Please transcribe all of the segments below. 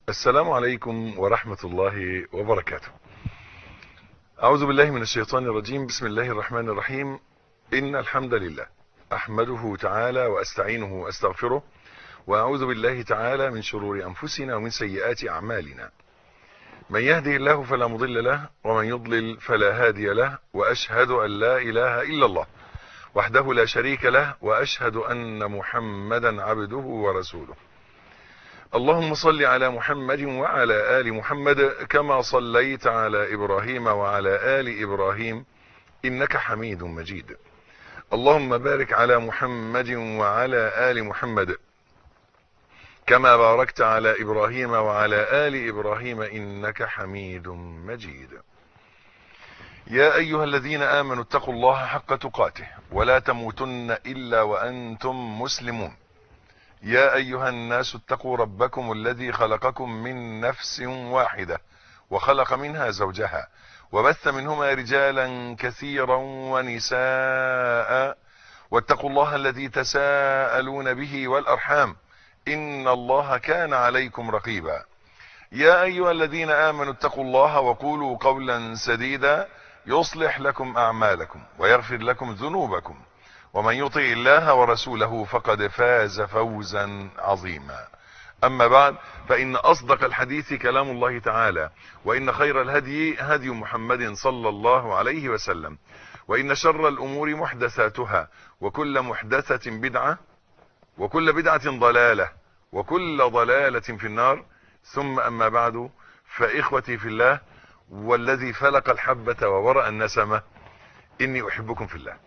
السلام عليكم ورحمة الله وبركاته أعوذ بالله من الشيطان الرجيم بسم الله الرحمن الرحيم إن الحمد لله أحمده تعالى وأستعينه وأستغفره وأعوذ بالله تعالى من شرور أنفسنا ومن سيئات أعمالنا من يهدي الله فلا مضل له ومن يضلل فلا هادي له وأشهد أن لا إله إلا الله وحده لا شريك له وأشهد أن محمدا عبده ورسوله اللهم صل على محمد وعلى آل محمد كما صليت على إبراهيم وعلى آل إبراهيم إنك حميد مجيد اللهم بارك على محمد وعلى آل محمد كما باركت على إبراهيم وعلى آل إبراهيم إنك حميد مجيد يا أيها الذين آمنوا اتقوا الله حق تقاته ولا تموتن إلا وأنتم مسلمون يا أيها الناس اتقوا ربكم الذي خلقكم من نفس واحدة وخلق منها زوجها وبث منهما رجالا كثيرا ونساء واتقوا الله الذي تساءلون به والأرحام إن الله كان عليكم رقيبا يا أيها الذين آمنوا اتقوا الله وقولوا قولا سديدا يصلح لكم أعمالكم ويغفر لكم ذنوبكم ومن يطع الله ورسوله فقد فاز فوزا عظيما أما بعد فإن أصدق الحديث كلام الله تعالى وإن خير الهدي هدي محمد صلى الله عليه وسلم وإن شر الأمور محدثاتها وكل محدثة بدعة وكل بدعة ضلالة وكل ضلالة في النار ثم أما بعد فإخوتي في الله والذي فلق الحبة وورأ النسمة إني أحبكم في الله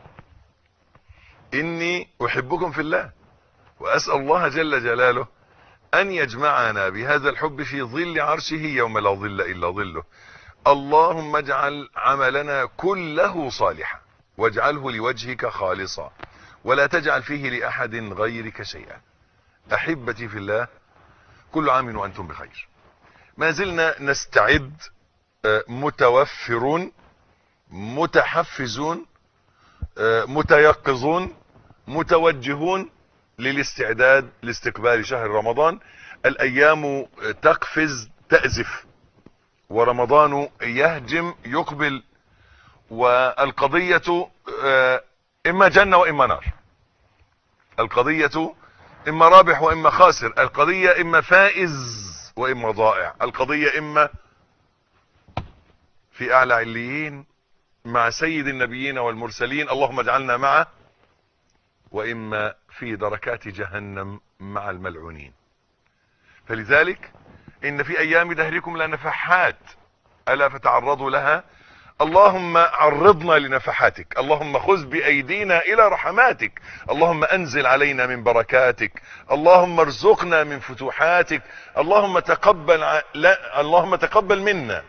إني أحبكم في الله وأسأل الله جل جلاله أن يجمعنا بهذا الحب في ظل عرشه يوم لا ظل إلا ظله اللهم اجعل عملنا كله صالحا واجعله لوجهك خالصا ولا تجعل فيه لأحد غيرك شيئا أحبتي في الله كل عام وأنتم بخير ما زلنا نستعد متوفرون متحفزون متيقظون متوجهون للاستعداد لاستقبال شهر رمضان الايام تقفز تأزف ورمضان يهجم يقبل والقضية اما جنة واما نار القضية اما رابح واما خاسر القضية اما فائز واما ضائع القضية اما في اعلى عليين مع سيد النبيين والمرسلين اللهم اجعلنا معه واما في دركات جهنم مع الملعونين فلذلك ان في ايام دهركم لنفحات الا فتعرضوا لها اللهم عرضنا لنفحاتك اللهم خذ بايدينا الى رحماتك اللهم انزل علينا من بركاتك اللهم ارزقنا من فتوحاتك اللهم تقبل ع... لا اللهم تقبل منا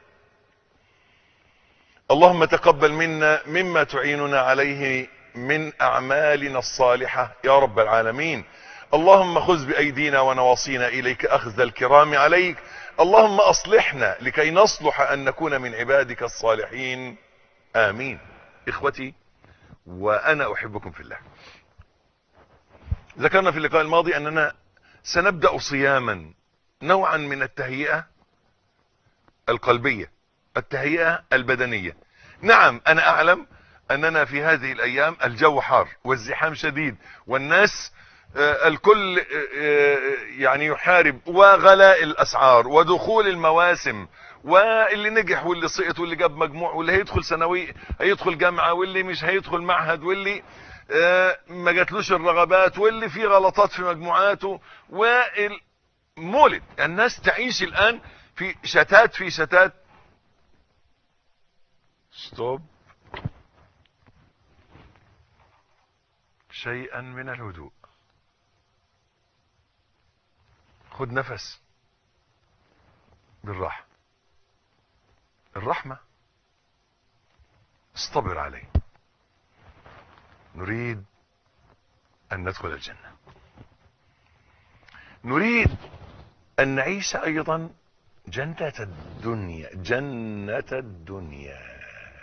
اللهم تقبل منا مما تعيننا عليه من اعمالنا الصالحة يا رب العالمين اللهم خذ بايدينا ونواصينا اليك اخذ الكرام عليك اللهم اصلحنا لكي نصلح ان نكون من عبادك الصالحين امين اخوتي وانا احبكم في الله ذكرنا في اللقاء الماضي اننا سنبدأ صياما نوعا من التهيئة القلبية التهيئة البدنية نعم انا اعلم اننا في هذه الايام الجو حار والزحام شديد والناس الكل يعني يحارب وغلاء الاسعار ودخول المواسم واللي نجح واللي سقط واللي جاب مجموع واللي هيدخل ثانوي هيدخل جامعة واللي مش هيدخل معهد واللي ما جاتلوش الرغبات واللي فيه غلطات في مجموعاته والمولد الناس تعيش الان في شتات في شتات ستوب شيئا من الهدوء خد نفس بالراحة الرحمة اصطبر عليه نريد ان ندخل الجنة نريد ان نعيش ايضا جنة الدنيا جنة الدنيا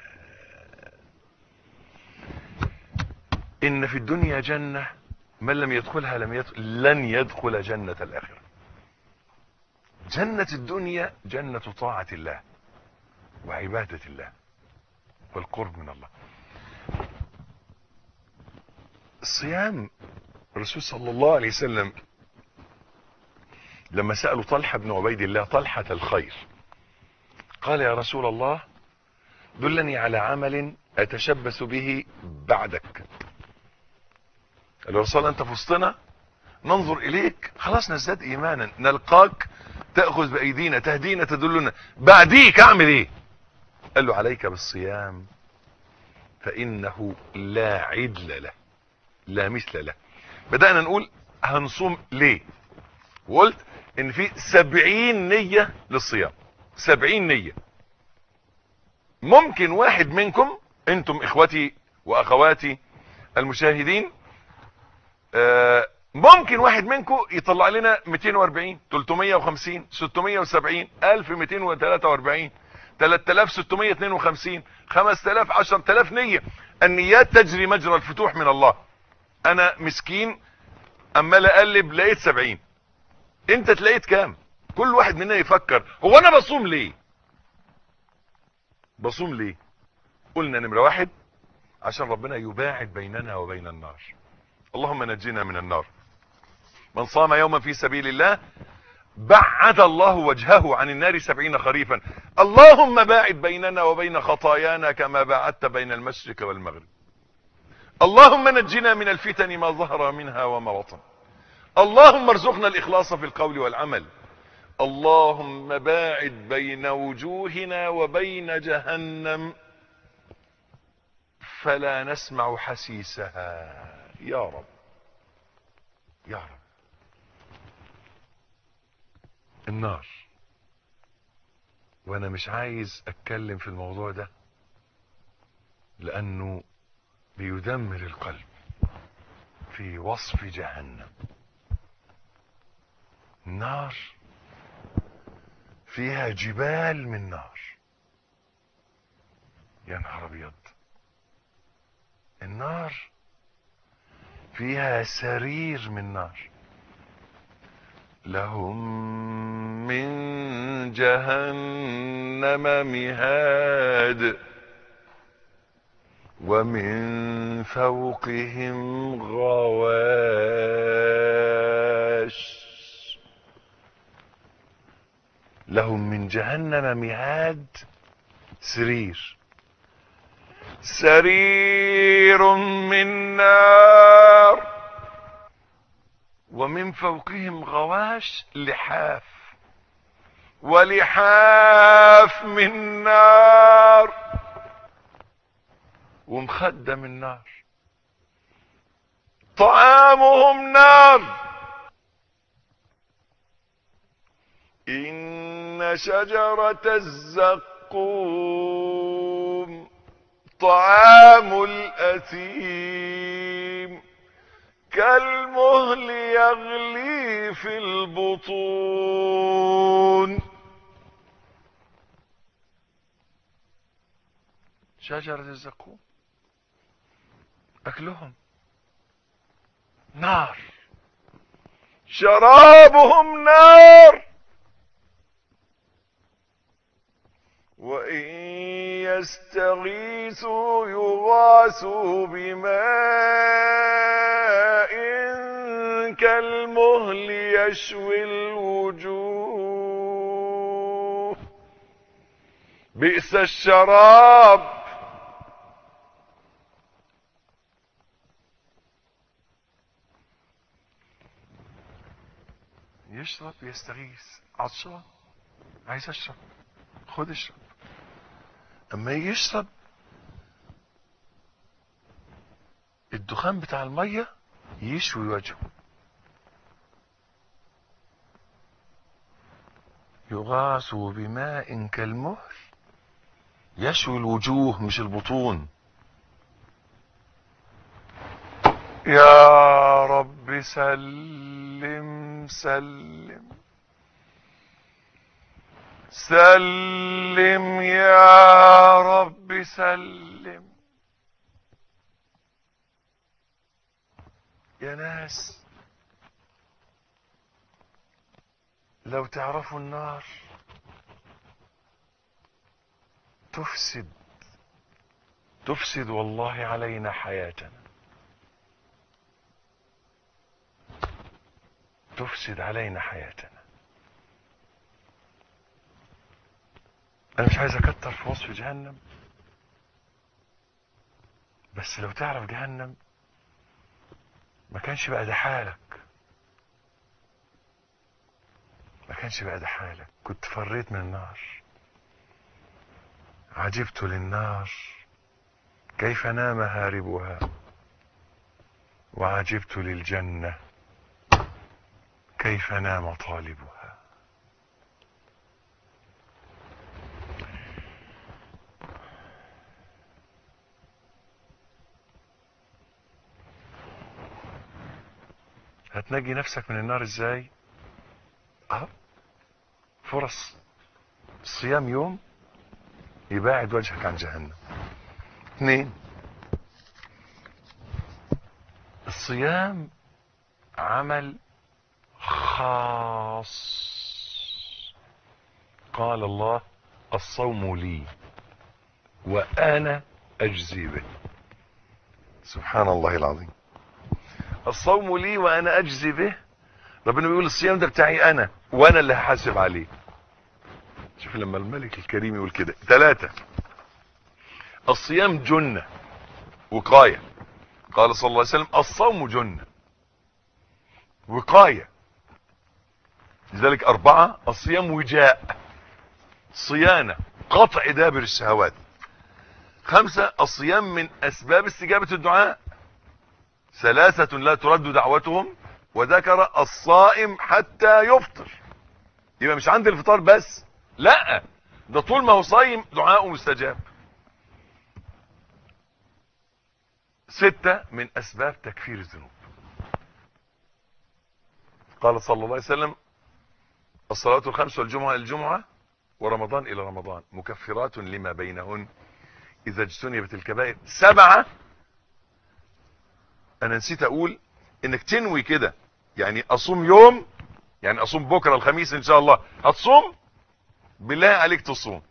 ان في الدنيا جنة من لم يدخلها لم يدخل لن يدخل جنة الاخرة جنة الدنيا جنة طاعة الله وعبادة الله والقرب من الله الصيام الرسول صلى الله عليه وسلم لما سألوا طلحة بن عبيد الله طلحة الخير قال يا رسول الله دلني على عمل أتشبث به بعدك قال له رسول الله أنت في وسطنا ننظر إليك خلاص نزداد إيمانا نلقاك تأخذ بأيدينا تهدينا تدلنا بعديك أعمل إيه قال له عليك بالصيام فإنه لا عدل له لا مثل له بدأنا نقول هنصوم ليه وقلت ان في سبعين نية للصيام سبعين نية ممكن واحد منكم انتم اخوتي واخواتي المشاهدين آه ممكن واحد منكم يطلع لنا 240 350 670 1243 3652 5000 10000 نية النيات تجري مجرى الفتوح من الله انا مسكين اما اقلب لقيت 70 انت تلاقيت كام كل واحد مننا يفكر هو انا بصوم ليه بصوم ليه قلنا نمرة واحد عشان ربنا يباعد بيننا وبين النار اللهم نجينا من النار من صام يوما في سبيل الله بعد الله وجهه عن النار سبعين خريفا اللهم باعد بيننا وبين خطايانا كما باعدت بين المشرق والمغرب اللهم نجنا من الفتن ما ظهر منها وما بطن اللهم ارزقنا الاخلاص في القول والعمل اللهم باعد بين وجوهنا وبين جهنم فلا نسمع حسيسها يا رب يا رب النار وانا مش عايز اتكلم في الموضوع ده لانه بيدمر القلب في وصف جهنم النار فيها جبال من نار يا نهار ابيض النار فيها سرير من نار لهم من جهنم مهاد ومن فوقهم غواش لهم من جهنم مهاد سرير سرير من نار ومن فوقهم غواش لحاف ولحاف من نار ومخدة من نار طعامهم نار إن شجرة الزقوم طعام الأثيم كالمهل يغلي في البطون شجرة الزقوم أكلهم نار شرابهم نار وإن يستغيثوا يغاثوا بماء كالمهل يشوي الوجوه بئس الشراب يشرب يستغيث عطشان عايز اشرب خد اشرب اما يجي يشرب الدخان بتاع المية يشوي وجهه يغاث بماء كالمهل يشوي الوجوه مش البطون يا رب سلم سلم سلم يا رب سلم يا ناس لو تعرفوا النار تفسد تفسد والله علينا حياتنا تفسد علينا حياتنا انا مش عايز اكتر في وصف جهنم بس لو تعرف جهنم ما كانش بقى ده حالك ما كانش بقى ده حالك كنت فريت من النار عجبت للنار كيف نام هاربها وعجبت للجنة كيف نام طالبها هتنجي نفسك من النار ازاي اه فرص صيام يوم يباعد وجهك عن جهنم اثنين الصيام عمل خاص قال الله الصوم لي وانا اجزي به سبحان الله العظيم الصوم لي وانا اجزي به ربنا بيقول الصيام ده بتاعي انا وانا اللي هحاسب عليه شوف لما الملك الكريم يقول كده ثلاثة الصيام جنة وقاية قال صلى الله عليه وسلم الصوم جنة وقاية لذلك أربعة الصيام وجاء صيانة قطع دابر الشهوات خمسة الصيام من أسباب استجابة الدعاء ثلاثة لا ترد دعوتهم وذكر الصائم حتى يفطر يبقى مش عند الفطار بس لا ده طول ما هو صايم دعاءه مستجاب ستة من أسباب تكفير الذنوب قال صلى الله عليه وسلم الصلاة الخمس والجمعة الجمعة ورمضان إلى رمضان مكفرات لما بينهن إذا اجتنبت الكبائر سبعة أنا نسيت أقول إنك تنوي كده يعني أصوم يوم يعني أصوم بكرة الخميس إن شاء الله هتصوم بالله عليك تصوم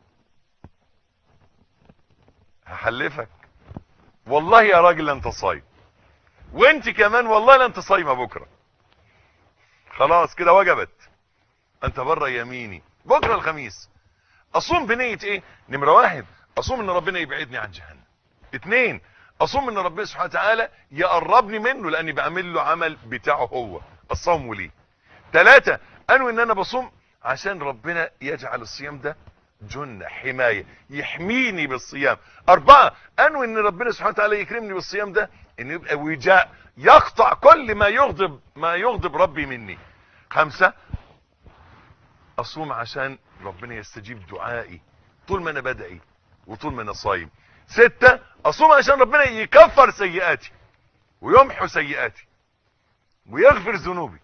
هحلفك والله يا راجل لن تصايم وانت كمان والله لن تصايم بكرة خلاص كده وجبت انت بره يميني بكرة الخميس اصوم بنية ايه نمرة واحد اصوم ان ربنا يبعدني عن جهنم اتنين اصوم ان ربنا سبحانه وتعالى يقربني منه لاني بعمل له عمل بتاعه هو الصوم ليه تلاتة انوي ان انا بصوم عشان ربنا يجعل الصيام ده جنة حماية يحميني بالصيام اربعة انوي ان ربنا سبحانه وتعالى يكرمني بالصيام ده ان يبقى وجاء يقطع كل ما يغضب ما يغضب ربي مني خمسة اصوم عشان ربنا يستجيب دعائي طول ما انا بدعي وطول ما انا صايم ستة اصوم عشان ربنا يكفر سيئاتي ويمحو سيئاتي ويغفر ذنوبي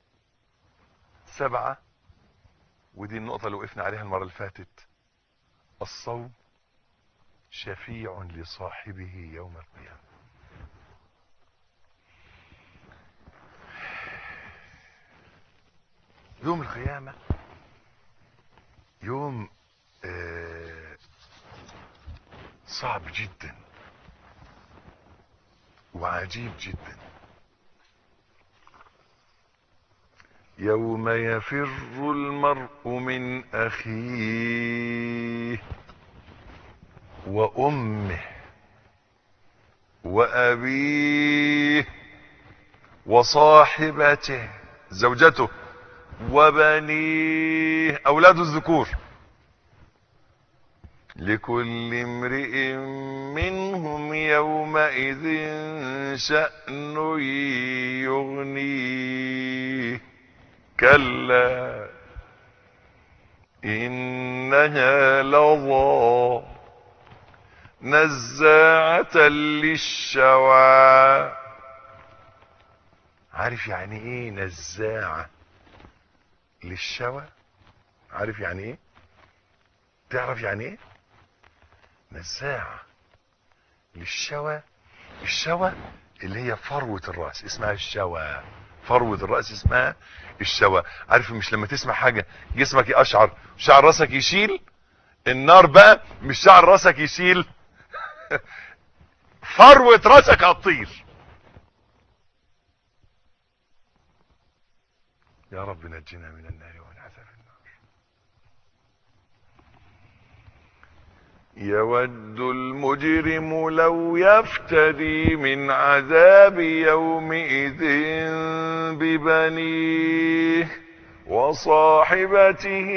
سبعة ودي النقطة اللي وقفنا عليها المرة اللي فاتت الصوم شفيع لصاحبه يوم القيامة يوم القيامة يوم آه صعب جدا وعجيب جدا يوم يفر المرء من اخيه وامه وابيه وصاحبته زوجته وبنيه اولاده الذكور لكل امرئ منهم يومئذ شأن يغنيه كلا إنها لظى نزاعة للشوى عارف يعني ايه نزاعة للشوى عارف يعني ايه تعرف يعني ايه نزاعة للشوى الشوى اللي هي فروة الرأس اسمها الشوى فروة الرأس اسمها الشوى عارف مش لما تسمع حاجة جسمك يقشعر شعر راسك يشيل النار بقى مش شعر راسك يشيل فروة راسك هتطير يا رب نجنا من النار ومن عذاب النار يود المجرم لو يفتدي من عذاب يومئذ ببنيه وصاحبته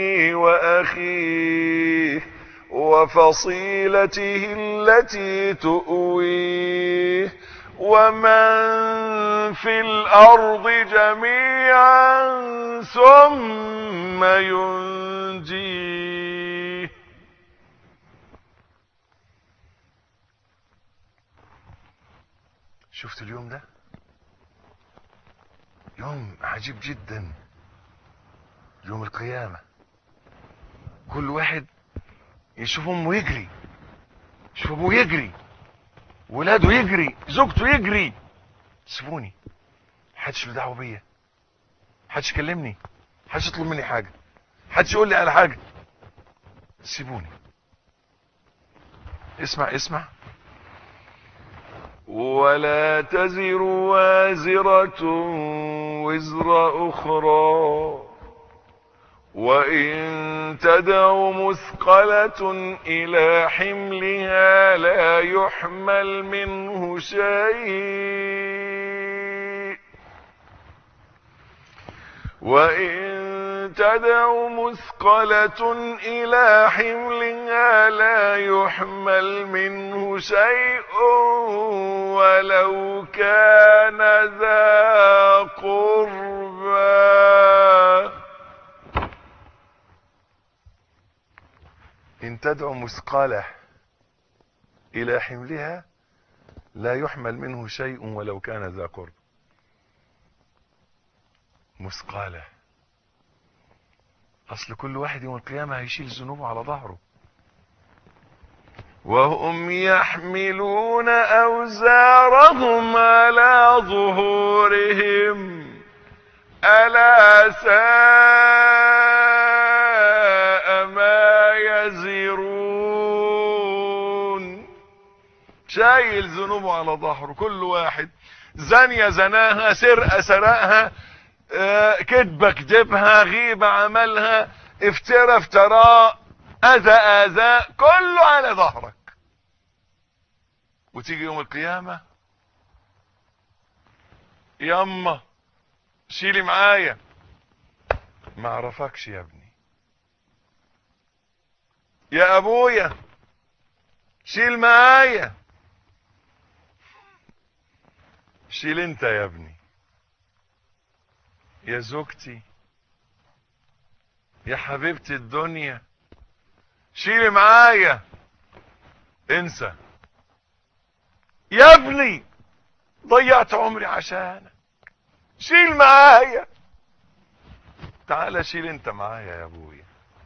وأخيه وفصيلته التي تؤويه ومن في الأرض جميعا ثم ينجيه شفت اليوم ده يوم عجيب جدا يوم القيامة كل واحد يشوف امه يجري يشوف ابوه يجري ولاده يجري زوجته يجري سيبوني محدش له دعوه بيا محدش يكلمني محدش يطلب مني حاجه محدش يقول لي على حاجه سيبوني اسمع اسمع ولا تزر وازرة وزر أخرى وإن تدع مثقلة إلى حملها لا يحمل منه شيء وإن تدع مثقلة إلى حملها لا يحمل منه شيء ولو كان ذا قربى إن تدعو مثقالة إلى حملها لا يحمل منه شيء ولو كان ذا قرب مثقالة أصل كل واحد يوم القيامة هيشيل ذنوبه على ظهره وهم يحملون أوزارهم على ظهورهم ألا ساء ما يزرون شايل ذنوبه على ظهره كل واحد زانية زناها سرقة سرقها آه، كذبة كذبها غيبة عملها افترى افتراء اذى اذى كله على ظهرك وتيجي يوم القيامة ياما شيلي معايا ما اعرفكش يا ابني يا ابويا شيل معايا شيل انت يا ابني يا زوجتي يا حبيبتي الدنيا شيلي معايا انسى يا ابني ضيعت عمري عشانك شيل معايا تعال شيل انت معايا يا ابويا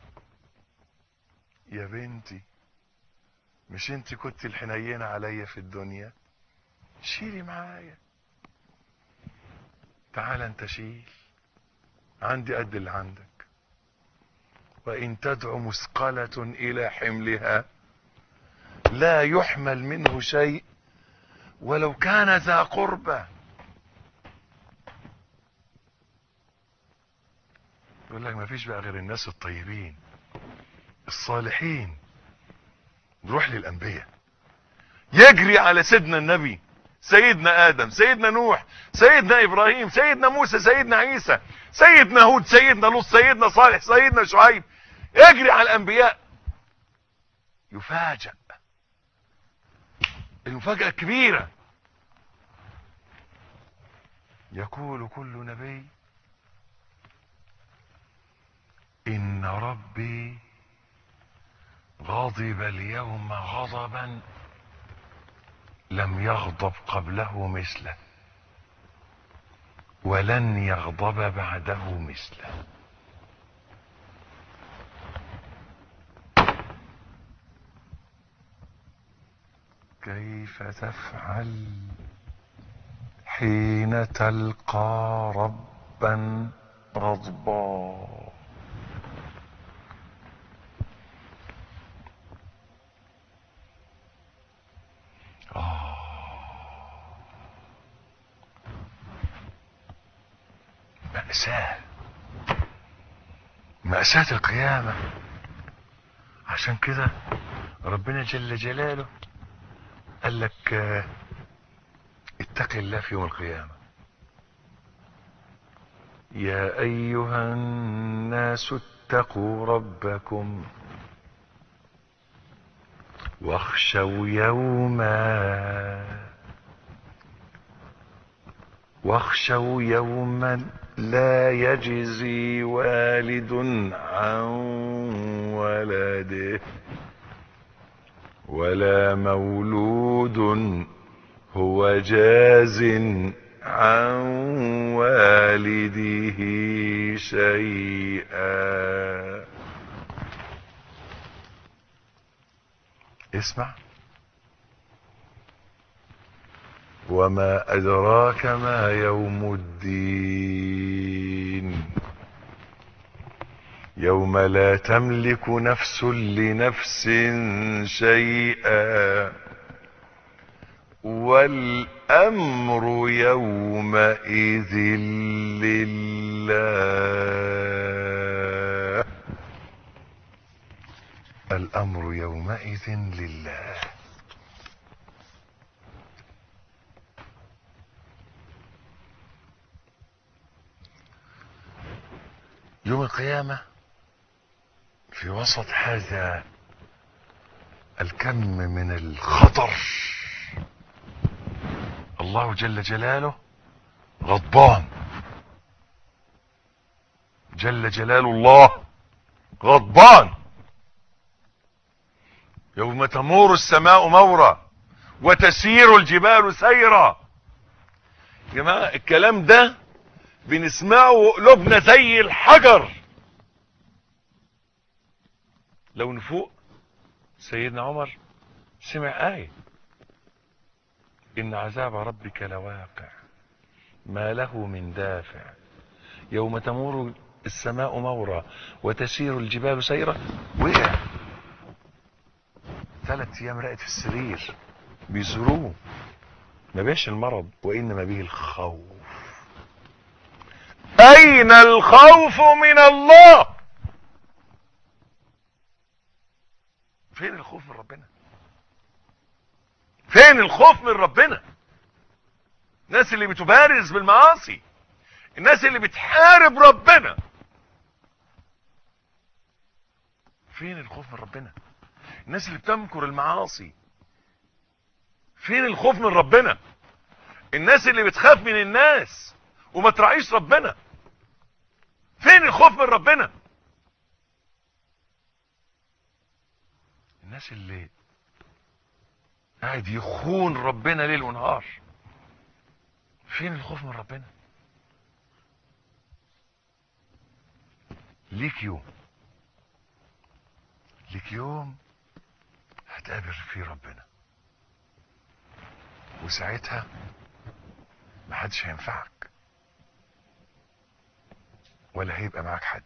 يا بنتي مش انت كنت الحنينة عليا في الدنيا شيلي معايا تعال انت شيل عندي قد اللي عندك وإن تدع مثقلة إلى حملها لا يحمل منه شيء ولو كان ذا قربى يقول لك ما فيش بقى غير الناس الطيبين الصالحين نروح للأنبياء يجري على سيدنا النبي سيدنا آدم سيدنا نوح سيدنا إبراهيم سيدنا موسى سيدنا عيسى سيدنا هود سيدنا لوط سيدنا صالح سيدنا شعيب يجري على الأنبياء يفاجأ المفاجأة كبيرة يقول كل نبي إن ربي غضب اليوم غضبا لم يغضب قبله مثله ولن يغضب بعده مثله كيف تفعل حين تلقى ربا غضبا مأساة مأساة القيامة عشان كده ربنا جل جلاله قال لك آه، اتق الله في يوم القيامة يا أيها الناس اتقوا ربكم واخشوا يوما واخشوا يوما لا يجزي والد عن ولده ولا مولود هو جاز عن والده شيئا اسمع وما أدراك ما يوم الدين يوم لا تملك نفس لنفس شيئا والأمر يومئذ لله الأمر يومئذ لله يوم القيامة في وسط هذا الكم من الخطر الله جل جلاله غضبان جل جلال الله غضبان يوم تمور السماء مورا وتسير الجبال سيرا يا جماعة الكلام ده بنسمعه وقلوبنا زي الحجر لو نفوق سيدنا عمر سمع آية إن عذاب ربك لواقع ما له من دافع يوم تمور السماء مورا وتسير الجبال سيرا وقع ثلاث ايام رقت في السرير بيزوروه ما بيش المرض وانما به الخوف اين الخوف من الله فين الخوف من ربنا فين الخوف من ربنا الناس اللي بتبارز بالمعاصي الناس اللي بتحارب ربنا فين الخوف من ربنا الناس اللي بتمكر المعاصي فين الخوف من ربنا الناس اللي بتخاف من الناس وما تراعيش ربنا فين الخوف من ربنا الناس اللي قاعد يخون ربنا ليل ونهار فين الخوف من ربنا ليك يوم ليك يوم هتقابل فيه ربنا وساعتها محدش هينفعك ولا هيبقى معاك حد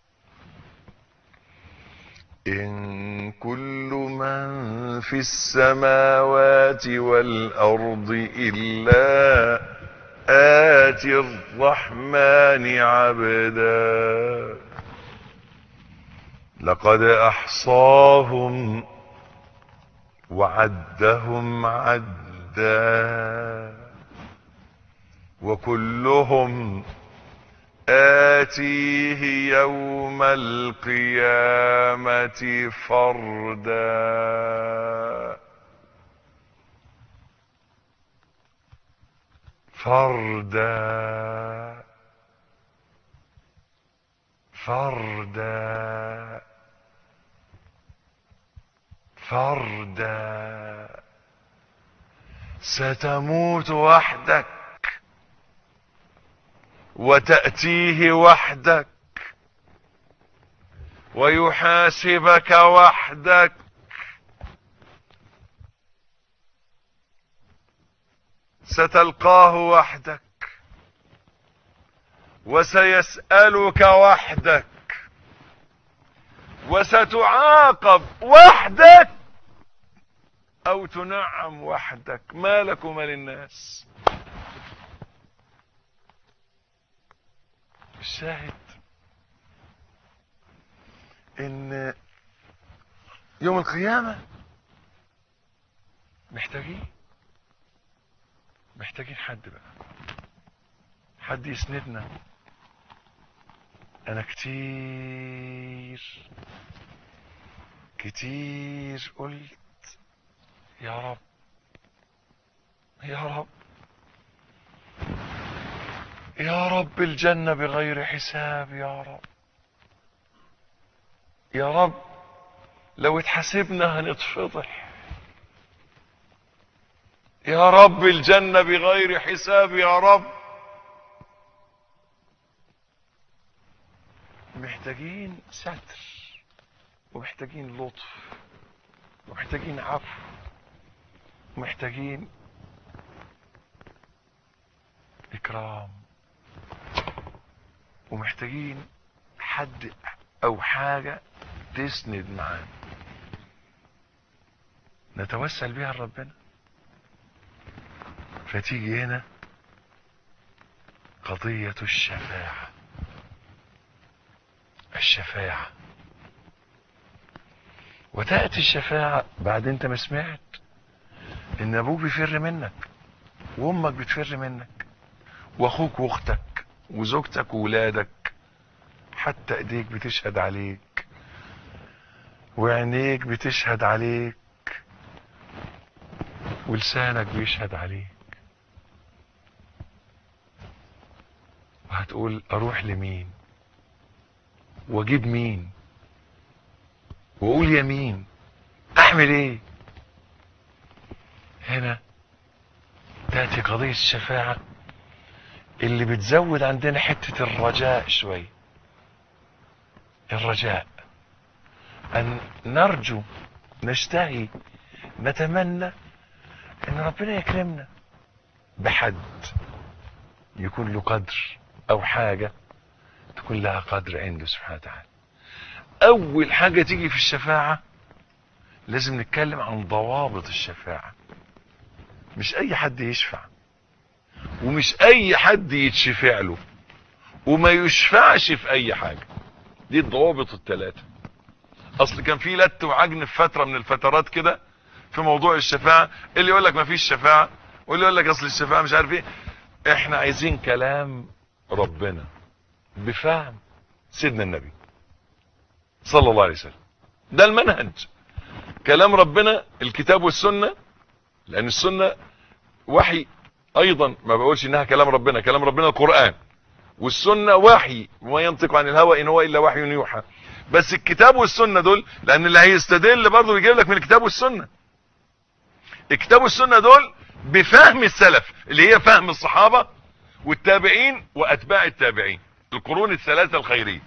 إن كل من في السماوات والأرض إلا آتي الرحمن عبدا لقد أحصاهم وعدهم عدا وكلهم آتيه يوم القيامة فردا فردا فردا فردا ستموت وحدك وتأتيه وحدك ويحاسبك وحدك ستلقاه وحدك وسيسألك وحدك وستعاقب وحدك او تنعم وحدك ما لك وما للناس الشاهد ان يوم القيامة محتاجين محتاجين حد بقى حد يسندنا انا كتير كتير قلت يا رب يا رب يا رب الجنة بغير حساب يا رب يا رب لو اتحاسبنا هنتفضح يا رب الجنة بغير حساب يا رب محتاجين ستر ومحتاجين لطف ومحتاجين عفو ومحتاجين اكرام ومحتاجين حد او حاجة تسند معانا نتوسل بيها لربنا فتيجي هنا قضية الشفاعة الشفاعة وتأتي الشفاعة بعد انت ما سمعت ان ابوك بيفر منك وامك بتفر منك واخوك واختك وزوجتك وولادك حتى ايديك بتشهد عليك وعينيك بتشهد عليك ولسانك بيشهد عليك وهتقول اروح لمين واجيب مين واقول يمين اعمل ايه هنا تاتي قضية الشفاعة اللي بتزود عندنا حتة الرجاء شوي الرجاء ان نرجو نشتهي نتمنى ان ربنا يكرمنا بحد يكون له قدر او حاجة تكون لها قدر عنده سبحانه وتعالى اول حاجة تيجي في الشفاعة لازم نتكلم عن ضوابط الشفاعة مش اي حد يشفع ومش اي حد يتشفع له وما يشفعش في اي حاجة دي الضوابط الثلاثة اصل كان في لت وعجن في فترة من الفترات كده في موضوع الشفاعة اللي يقول لك ما فيش شفاعة واللي يقول لك اصل الشفاعة مش عارف ايه احنا عايزين كلام ربنا بفهم سيدنا النبي صلى الله عليه وسلم ده المنهج كلام ربنا الكتاب والسنة لان السنة وحي ايضا ما بقولش انها كلام ربنا كلام ربنا القرآن والسنة وحي وما ينطق عن الهوى ان هو الا وحي يوحى بس الكتاب والسنة دول لان اللي هيستدل برضه يجيب لك من الكتاب والسنة الكتاب والسنة دول بفهم السلف اللي هي فهم الصحابة والتابعين واتباع التابعين القرون الثلاثة الخيرية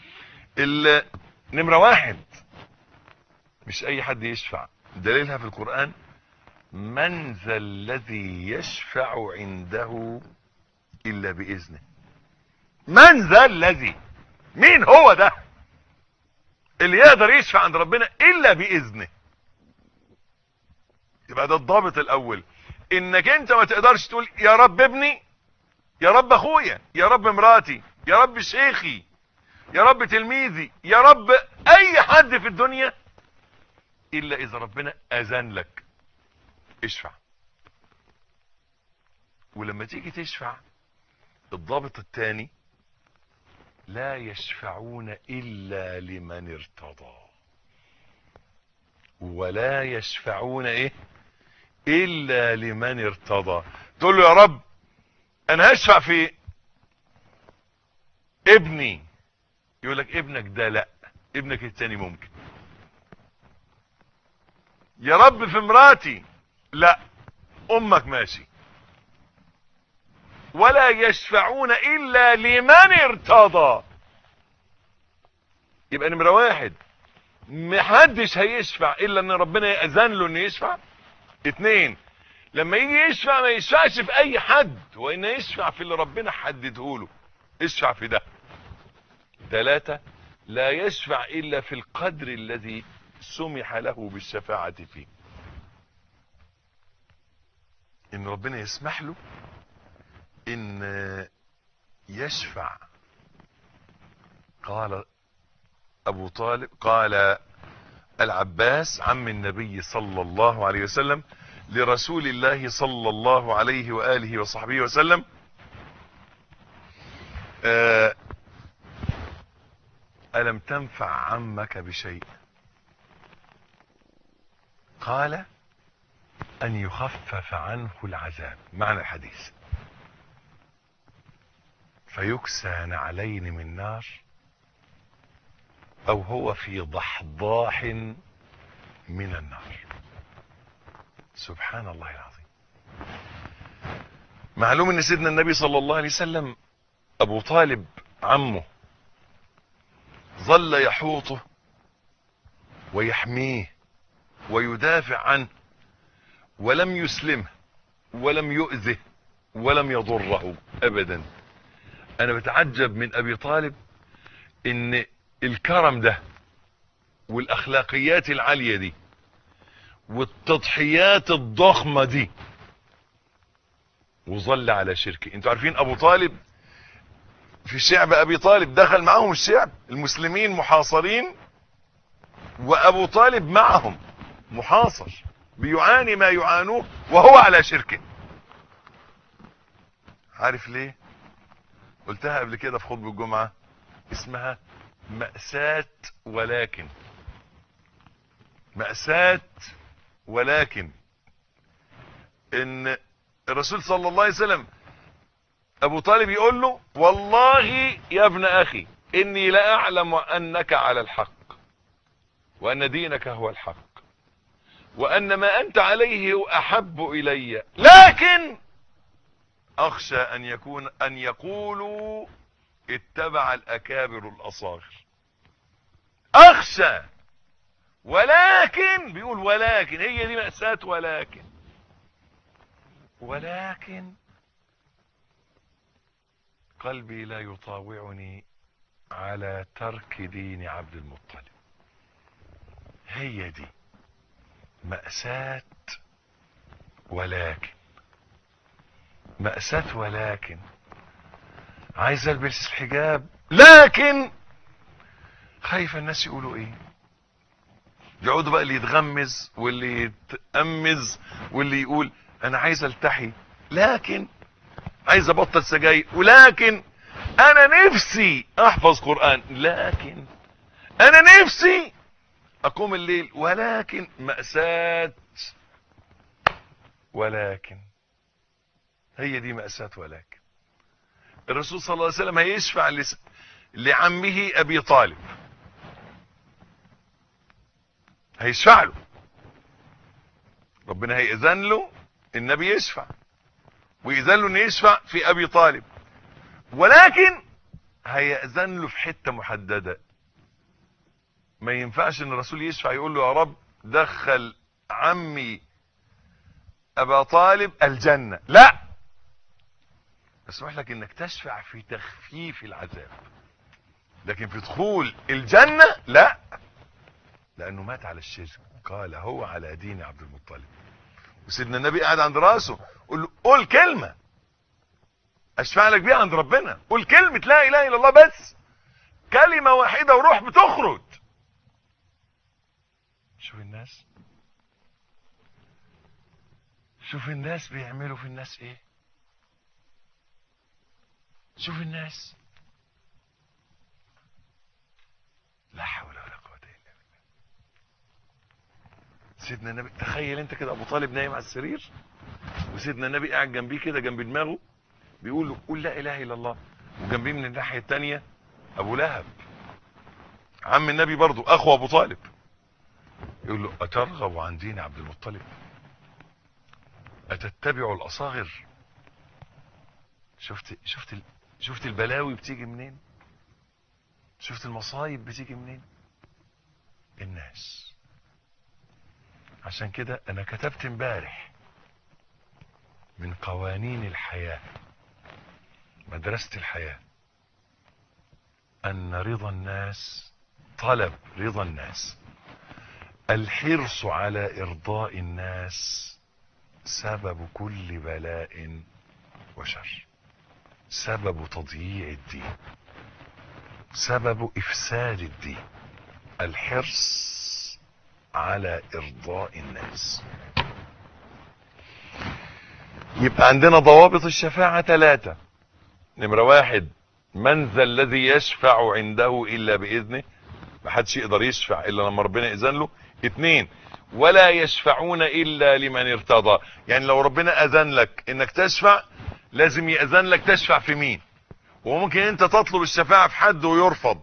نمرة واحد مش اي حد يشفع دليلها في القرآن من ذا الذي يشفع عنده الا باذنه من ذا الذي مين هو ده اللي يقدر يشفع عند ربنا الا باذنه يبقى ده الضابط الاول انك انت ما تقدرش تقول يا رب ابني يا رب اخويا يا رب مراتي يا رب شيخي يا رب تلميذي يا رب اي حد في الدنيا الا اذا ربنا اذن لك اشفع ولما تيجي تشفع الضابط الثاني لا يشفعون الا لمن ارتضى ولا يشفعون ايه الا لمن ارتضى تقول له يا رب انا هشفع في ابني يقول لك ابنك ده لا ابنك التاني ممكن يا رب في مراتي لا امك ماشي ولا يشفعون الا لمن ارتضى يبقى نمرة واحد محدش هيشفع الا ان ربنا يأذن له انه يشفع اتنين لما يجي يشفع ما يشفعش في اي حد وان يشفع في اللي ربنا حدده له اشفع في ده ثلاثة لا يشفع الا في القدر الذي سمح له بالشفاعة فيه ان ربنا يسمح له ان يشفع قال ابو طالب قال العباس عم النبي صلى الله عليه وسلم لرسول الله صلى الله عليه وآله وصحبه وسلم آه ألم تنفع عمك بشيء قال أن يخفف عنه العذاب معنى الحديث فيكسى نعلين من نار أو هو في ضحضاح من النار سبحان الله العظيم معلوم ان سيدنا النبي صلى الله عليه وسلم ابو طالب عمه ظل يحوطه ويحميه ويدافع عنه ولم يسلمه ولم يؤذه ولم يضره ابدا انا بتعجب من ابي طالب ان الكرم ده والاخلاقيات العالية دي والتضحيات الضخمة دي وظل على شركه انتوا عارفين ابو طالب في شعب ابي طالب دخل معهم الشعب المسلمين محاصرين وابو طالب معهم محاصر بيعاني ما يعانوه وهو على شركه عارف ليه قلتها قبل كده في خطبة الجمعة اسمها مأساة ولكن مأساة ولكن ان الرسول صلى الله عليه وسلم ابو طالب يقول له والله يا ابن اخي اني لا اعلم انك على الحق وان دينك هو الحق وان ما انت عليه احب الي لكن اخشى ان يكون ان يقولوا اتبع الاكابر الاصاغر اخشى ولكن بيقول ولكن هي دي مأساة ولكن ولكن قلبي لا يطاوعني على ترك دين عبد المطلب هي دي مأساة ولكن مأساة ولكن عايز البس الحجاب لكن خايف الناس يقولوا ايه يقعدوا بقى اللي يتغمز واللي يتأمز واللي يقول انا عايز التحي لكن عايز ابطل سجاير ولكن انا نفسي احفظ قرآن لكن انا نفسي اقوم الليل ولكن مأساة ولكن هي دي مأساة ولكن الرسول صلى الله عليه وسلم هيشفع لس... لعمه ابي طالب هيشفع له ربنا هيأذن له النبي يشفع ويأذن له انه يشفع في ابي طالب ولكن هيأذن له في حتة محددة ما ينفعش ان الرسول يشفع يقول له يا رب دخل عمي ابا طالب الجنة لا اسمح لك انك تشفع في تخفيف العذاب لكن في دخول الجنة لا لانه مات على الشرك قال هو على دين عبد المطلب وسيدنا النبي قاعد عند راسه قول له قول كلمة اشفع لك بيها عند ربنا قول كلمة لا اله الا الله بس كلمة واحدة وروح بتخرج شوف الناس شوف الناس بيعملوا في الناس ايه شوف الناس لا حول ولا قوة الا بالله سيدنا النبي تخيل انت كده ابو طالب نايم على السرير وسيدنا النبي قاعد جنبيه كده جنب دماغه بيقول له قول لا اله الا الله وجنبيه من الناحية التانية ابو لهب عم النبي برضو اخو ابو طالب يقول له اترغب عن دين عبد المطلب اتتبع الاصاغر شفت شفت شفت البلاوي بتيجي منين شفت المصايب بتيجي منين الناس عشان كده انا كتبت امبارح من قوانين الحياة مدرسة الحياة ان رضا الناس طلب رضا الناس الحرص على ارضاء الناس سبب كل بلاء وشر سبب تضييع الدين سبب افساد الدين الحرص على ارضاء الناس يبقى عندنا ضوابط الشفاعة ثلاثة نمرة واحد من ذا الذي يشفع عنده الا باذنه محدش يقدر يشفع الا لما ربنا يأذن له اتنين ولا يشفعون الا لمن ارتضى يعني لو ربنا اذن لك انك تشفع لازم يأذن لك تشفع في مين وممكن انت تطلب الشفاعة في حد ويرفض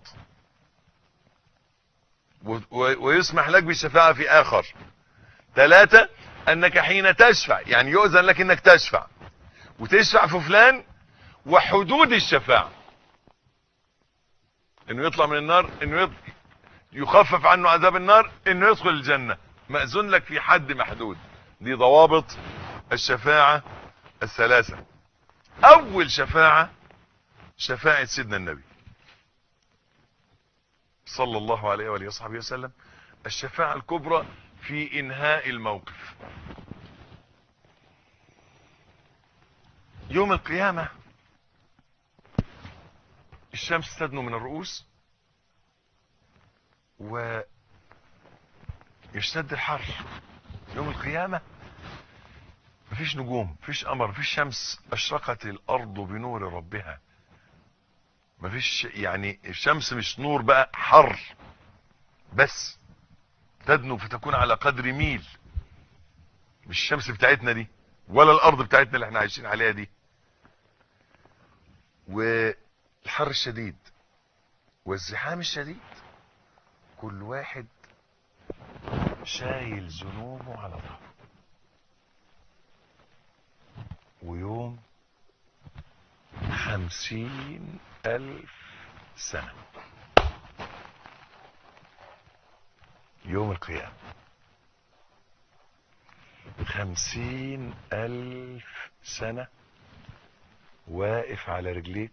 ويسمح لك بالشفاعة في اخر ثلاثة انك حين تشفع يعني يؤذن لك انك تشفع وتشفع في فلان وحدود الشفاعة انه يطلع من النار انه يخفف عنه عذاب النار انه يدخل الجنة مأذون لك في حد محدود دي ضوابط الشفاعة الثلاثة اول شفاعة شفاعة سيدنا النبي صلى الله عليه وآله وصحبه وسلم الشفاعة الكبرى في انهاء الموقف يوم القيامة الشمس تدنو من الرؤوس و يشتد الحر يوم القيامة مفيش نجوم مفيش قمر مفيش شمس اشرقت الارض بنور ربها مفيش يعني الشمس مش نور بقى حر بس تدنو فتكون على قدر ميل مش الشمس بتاعتنا دي ولا الارض بتاعتنا اللي احنا عايشين عليها دي والحر الشديد والزحام الشديد كل واحد شايل ذنوبه على ظهره ويوم خمسين ألف سنة يوم القيامة خمسين ألف سنة واقف على رجليك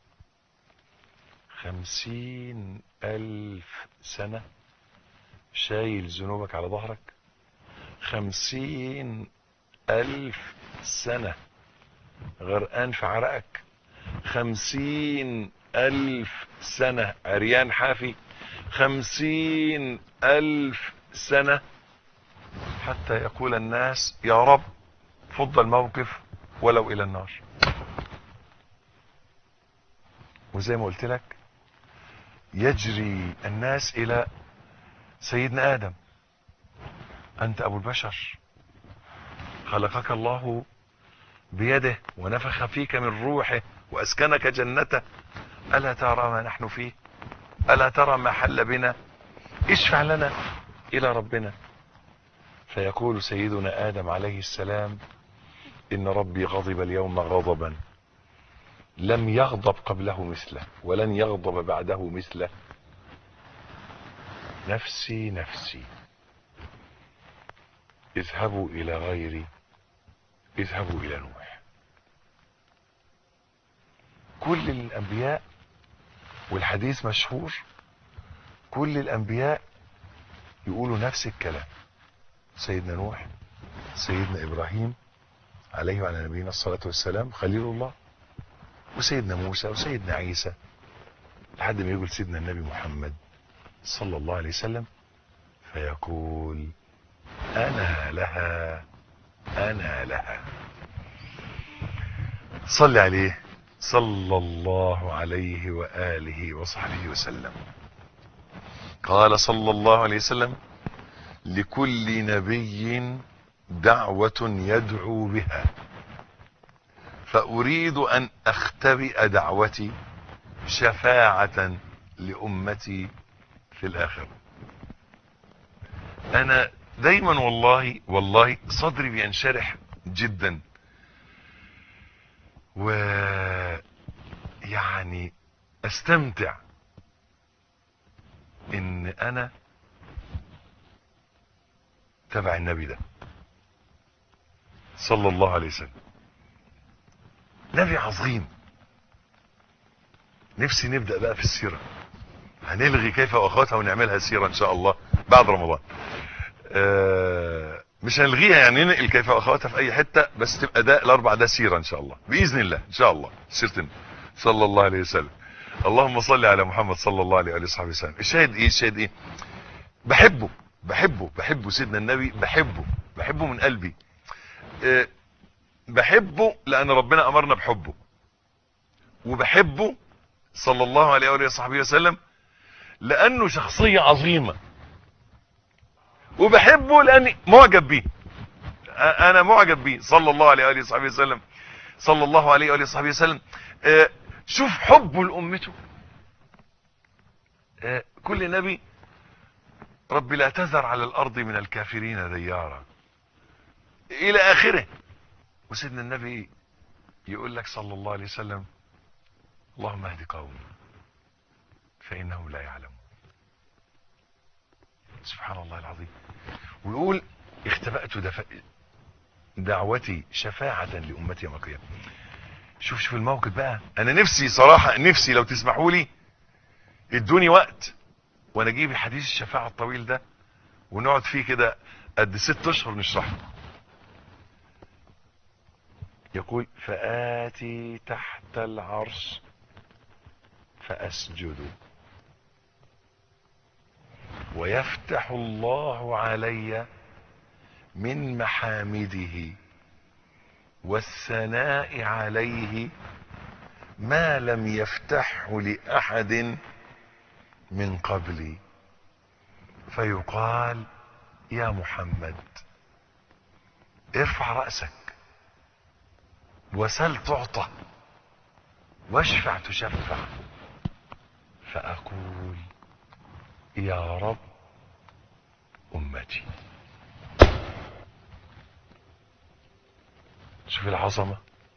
خمسين ألف سنة شايل ذنوبك على ظهرك خمسين ألف سنة غرقان في عرقك خمسين ألف سنة عريان حافي خمسين ألف سنة حتى يقول الناس يا رب فض الموقف ولو إلى النار وزي ما قلت لك يجري الناس إلى سيدنا آدم أنت أبو البشر خلقك الله بيده ونفخ فيك من روحه وأسكنك جنته ألا ترى ما نحن فيه ألا ترى ما حل بنا اشفع لنا إلى ربنا فيقول سيدنا آدم عليه السلام إن ربي غضب اليوم غضبا لم يغضب قبله مثله ولن يغضب بعده مثله نفسي نفسي اذهبوا إلى غيري اذهبوا إلى نوح كل الأنبياء والحديث مشهور كل الأنبياء يقولوا نفس الكلام سيدنا نوح سيدنا إبراهيم عليه وعلى نبينا الصلاة والسلام خليل الله وسيدنا موسى وسيدنا عيسى لحد ما يقول سيدنا النبي محمد صلى الله عليه وسلم فيقول أنا لها أنا لها صل عليه صلى الله عليه وآله وصحبه وسلم قال صلى الله عليه وسلم لكل نبي دعوة يدعو بها فأريد أن أختبئ دعوتي شفاعة لأمتي في الآخرة أنا دايما والله والله صدري بينشرح جدا و يعني استمتع ان انا تبع النبي ده صلى الله عليه وسلم نبي عظيم نفسي نبدأ بقى في السيرة هنلغي كيف واخواتها ونعملها سيرة ان شاء الله بعد رمضان آه مش هنلغيها يعني ننقل كيف واخواتها في اي حتة بس تبقى ده الاربع ده سيرة ان شاء الله باذن الله ان شاء الله سيرة صلى الله عليه وسلم اللهم صل على محمد صلى الله عليه وصحبه وسلم الشاهد ايه الشاهد ايه بحبه بحبه بحبه سيدنا النبي بحبه بحبه من قلبي أه بحبه لان ربنا امرنا بحبه وبحبه صلى الله عليه وآله وصحبه وسلم لانه شخصية عظيمة وبحبه لاني معجب بيه انا معجب بيه صلى الله عليه وآله وصحبه وسلم صلى الله عليه وآله وصحبه وسلم أه شوف حبه لأمته أه كل نبي رب لا تذر على الأرض من الكافرين ديارا إلى آخره وسيدنا النبي يقول لك صلى الله عليه وسلم اللهم اهد قومي فإنهم لا يعلمون سبحان الله العظيم ويقول اختبأت دف... دعوتي شفاعة لأمتي يوم القيامة شوف شوف الموقف بقى انا نفسي صراحة نفسي لو تسمحوا لي ادوني وقت وانا اجيب حديث الشفاعة الطويل ده ونقعد فيه كده قد ست اشهر نشرحه يقول فآتي تحت العرش فأسجد ويفتح الله علي من محامده والثناء عليه ما لم يفتحه لأحد من قبلي فيقال يا محمد ارفع رأسك وسل تعطى واشفع تشفع فأقول يا رب أمتي شوف العظمة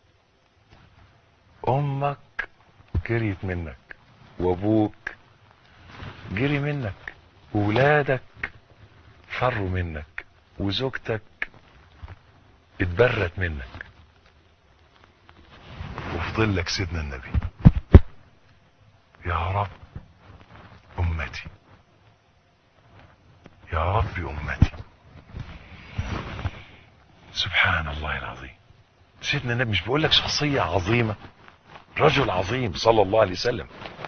امك جريت منك وابوك جري منك وولادك فروا منك وزوجتك اتبرت منك وفضل لك سيدنا النبي يا رب امتي يا رب امتي سبحان الله العظيم سيدنا النبي مش بقول لك شخصية عظيمة رجل عظيم صلى الله عليه وسلم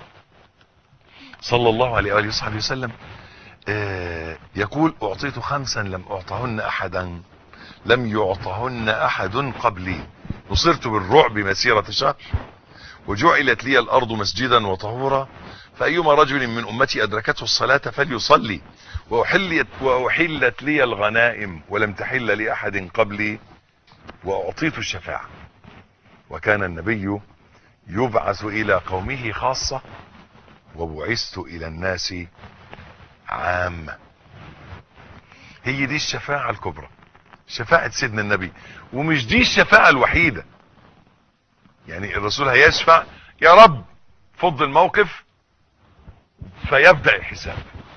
صلى الله عليه وآله وصحبه وسلم آه يقول أعطيت خمسا لم أعطهن أحدا لم يعطهن أحد قبلي نصرت بالرعب مسيرة شهر وجعلت لي الأرض مسجدا وطهورا فأيما رجل من أمتي أدركته الصلاة فليصلي وأحلت, وأحلت لي الغنائم ولم تحل لأحد قبلي وأعطيت الشفاعة وكان النبي يبعث إلى قومه خاصة وبعثت إلى الناس عامة هي دي الشفاعة الكبرى شفاعة سيدنا النبي ومش دي الشفاعة الوحيدة يعني الرسول هيشفع يا رب فض الموقف فيبدأ الحساب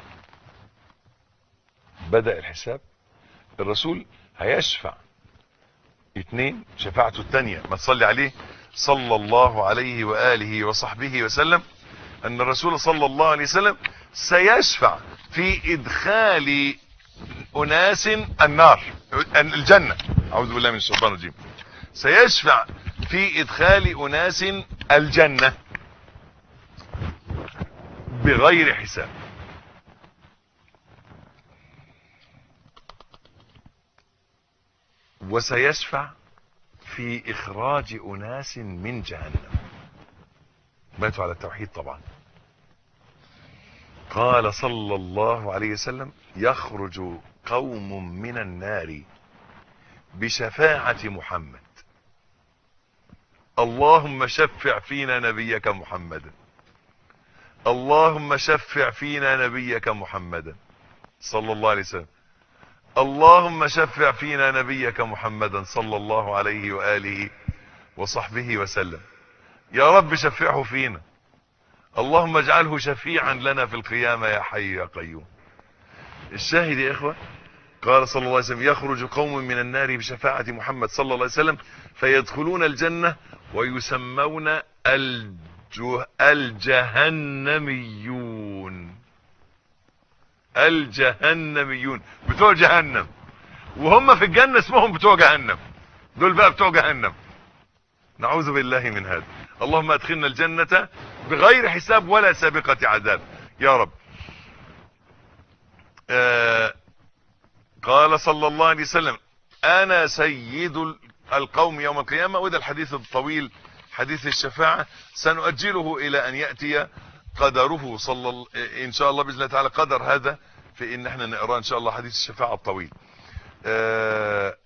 بدأ الحساب الرسول هيشفع اتنين شفاعته التانية ما تصلي عليه صلى الله عليه وآله وصحبه وسلم أن الرسول صلى الله عليه وسلم سيشفع في إدخال أناس النار الجنة أعوذ بالله من الشيطان الرجيم سيشفع في إدخال أناس الجنة بغير حساب وسيشفع في إخراج أناس من جهنم ماتوا على التوحيد طبعا قال صلى الله عليه وسلم يخرج قوم من النار بشفاعة محمد اللهم شفع فينا نبيك محمدا اللهم شفع فينا نبيك محمدا صلى الله عليه وسلم اللهم شفع فينا نبيك محمدا صلى الله عليه وآله وصحبه وسلم يا رب شفعه فينا اللهم اجعله شفيعا لنا في القيامة يا حي يا قيوم الشاهد يا إخوة قال صلى الله عليه وسلم يخرج قوم من النار بشفاعة محمد صلى الله عليه وسلم فيدخلون الجنة ويسمون الجه الجهنميون الجهنميون بتوع جهنم وهم في الجنة اسمهم بتوع جهنم دول بقى بتوع جهنم نعوذ بالله من هذا اللهم ادخلنا الجنة بغير حساب ولا سابقة عذاب يا رب آه قال صلى الله عليه وسلم انا سيد القوم يوم القيامة وده الحديث الطويل حديث الشفاعة سنؤجله الى ان يأتي قدره صلى الله ان شاء الله باذن الله تعالى قدر هذا في ان احنا نقرا ان شاء الله حديث الشفاعة الطويل آه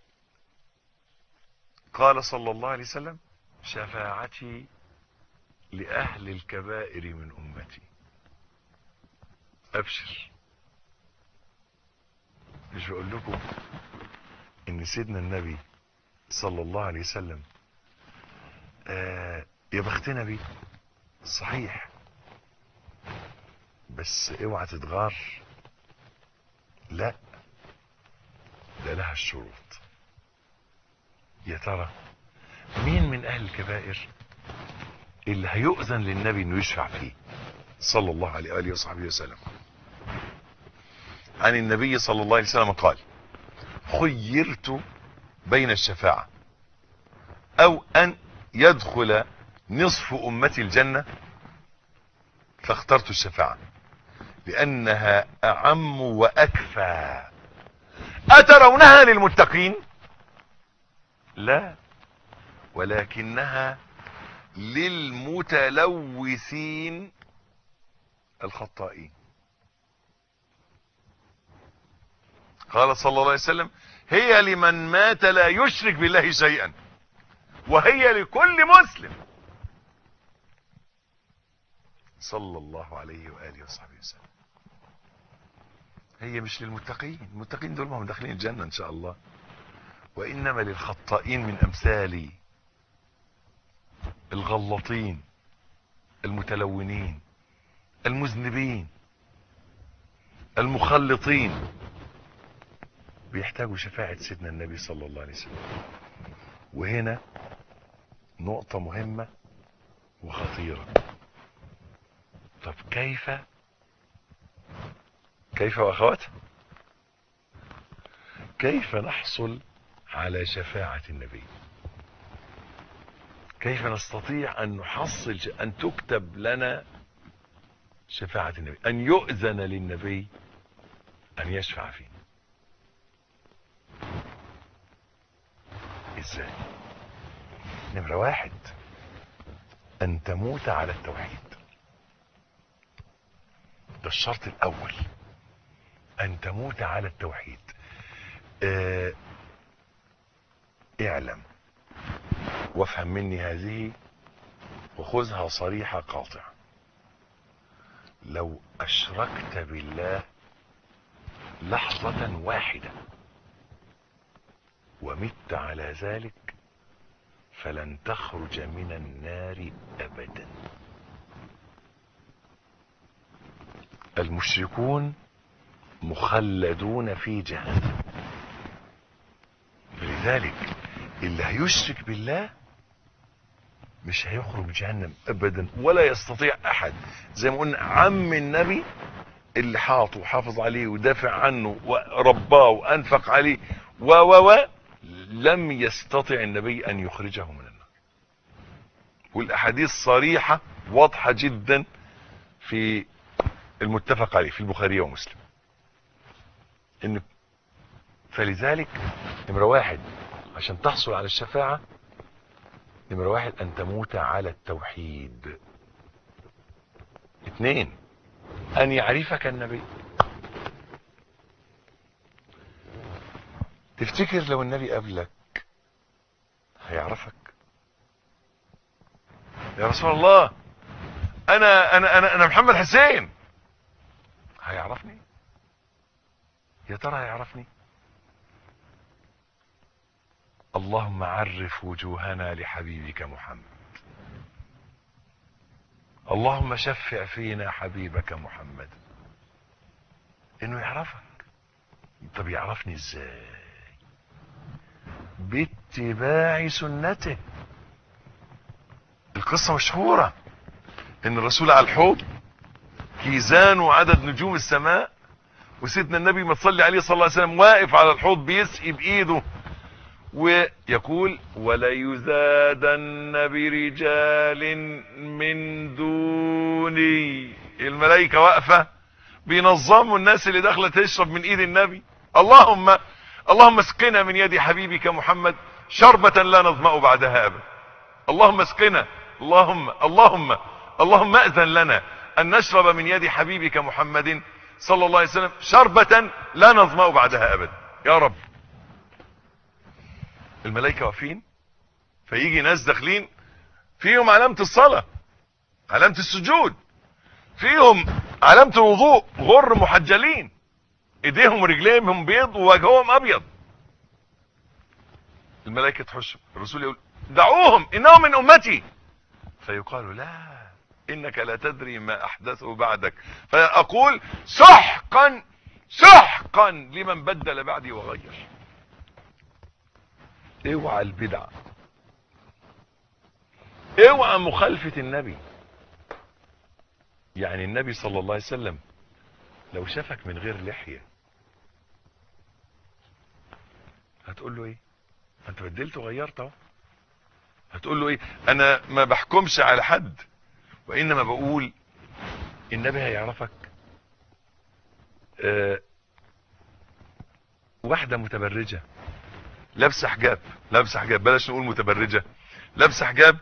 قال صلى الله عليه وسلم شفاعتي لأهل الكبائر من أمتي أبشر مش بقول لكم إن سيدنا النبي صلى الله عليه وسلم آه يا بختنا بيه صحيح بس اوعى تتغار لا ده لها الشروط يا ترى مين من اهل الكبائر اللي هيؤذن للنبي انه يشفع فيه صلى الله عليه واله وصحبه وسلم عن النبي صلى الله عليه وسلم قال خيرت بين الشفاعة او ان يدخل نصف امتي الجنة فاخترت الشفاعة لانها اعم واكفى اترونها للمتقين لا ولكنها للمتلوثين الخطائين قال صلى الله عليه وسلم هي لمن مات لا يشرك بالله شيئا وهي لكل مسلم صلى الله عليه وآله وصحبه وسلم هي مش للمتقين المتقين دول ما هم داخلين الجنة ان شاء الله وإنما للخطائين من أمثالي الغلطين المتلونين المذنبين المخلطين بيحتاجوا شفاعة سيدنا النبي صلى الله عليه وسلم وهنا نقطة مهمة وخطيرة طب كيف كيف واخوات كيف نحصل على شفاعة النبي كيف نستطيع ان نحصل ان تكتب لنا شفاعة النبي ان يؤذن للنبي ان يشفع فينا ازاي نمرة واحد ان تموت على التوحيد ده الشرط الاول ان تموت على التوحيد اه اعلم وافهم مني هذه وخذها صريحة قاطعة لو اشركت بالله لحظة واحدة ومت على ذلك فلن تخرج من النار ابدا المشركون مخلدون في جهنم لذلك اللي هيشرك بالله مش هيخرج من جهنم ابدا ولا يستطيع احد زي ما قلنا عم النبي اللي حاطه وحافظ عليه ودافع عنه ورباه وانفق عليه و و و لم يستطع النبي ان يخرجه من النار والاحاديث صريحة واضحة جدا في المتفق عليه في البخاري ومسلم ان فلذلك نمرة واحد عشان تحصل على الشفاعة نمرة واحد ان تموت على التوحيد اثنين ان يعرفك النبي تفتكر لو النبي قبلك هيعرفك يا رسول الله انا انا انا, أنا محمد حسين هيعرفني يا ترى هيعرفني اللهم عرف وجوهنا لحبيبك محمد اللهم شفع فينا حبيبك محمد انه يعرفك طب يعرفني ازاي باتباع سنته القصة مشهورة ان الرسول على الحوض كيزان وعدد نجوم السماء وسيدنا النبي ما تصلي عليه صلى الله عليه وسلم واقف على الحوض بيسقي بايده ويقول وليزادن برجال من دوني الملائكة واقفة بينظموا الناس اللي داخله تشرب من ايد النبي اللهم اللهم اسقنا من يد حبيبك محمد شربة لا نظمأ بعدها ابدا اللهم اسقنا اللهم اللهم اللهم اذن لنا ان نشرب من يد حبيبك محمد صلى الله عليه وسلم شربة لا نظمأ بعدها ابدا يا رب الملائكة واقفين فيجي ناس داخلين فيهم علامة الصلاة علامة السجود فيهم علامة الوضوء غر محجلين ايديهم ورجليهم بيض ووجههم ابيض الملائكة تحش الرسول يقول دعوهم انهم من امتي فيقال لا انك لا تدري ما احدثه بعدك فاقول سحقا سحقا لمن بدل بعدي وغير اوعى البدع اوعى مخالفة النبي يعني النبي صلى الله عليه وسلم لو شافك من غير لحية هتقول له ايه انت بدلت وغيرت اهو هتقول له ايه انا ما بحكمش على حد وانما بقول النبي هيعرفك آه واحدة متبرجة لابسه حجاب لابسه حجاب بلاش نقول متبرجة لابسه حجاب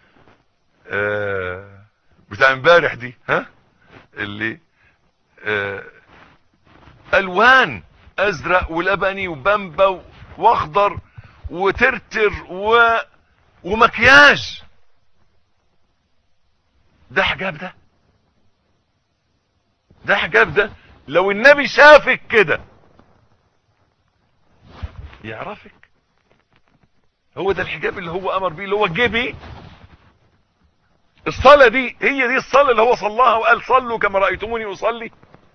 آه بتاع امبارح دي ها اللي آه الوان ازرق ولبني وبامبا واخضر وترتر و ومكياج ده حجاب ده ده حجاب ده لو النبي شافك كده يعرفك هو ده الحجاب اللي هو امر بيه اللي هو جيبي الصلاة دي هي دي الصلاة اللي هو صلاها وقال صلوا كما رأيتموني أصلي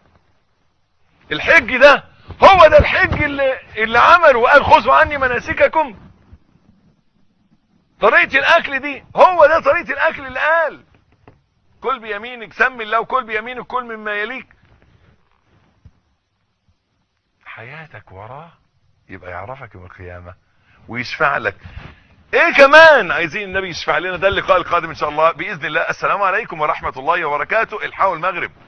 الحج ده هو ده الحج اللي, اللي عمل وقال خذوا عني مناسككم طريقة الأكل دي هو ده طريقة الأكل اللي قال كل بيمينك سمي الله وكل بيمينك كل مما يليك حياتك وراه يبقى يعرفك يوم القيامة ويشفع لك ايه كمان عايزين النبي يشفع لنا ده اللقاء القادم ان شاء الله باذن الله السلام عليكم ورحمة الله وبركاته الحقوا المغرب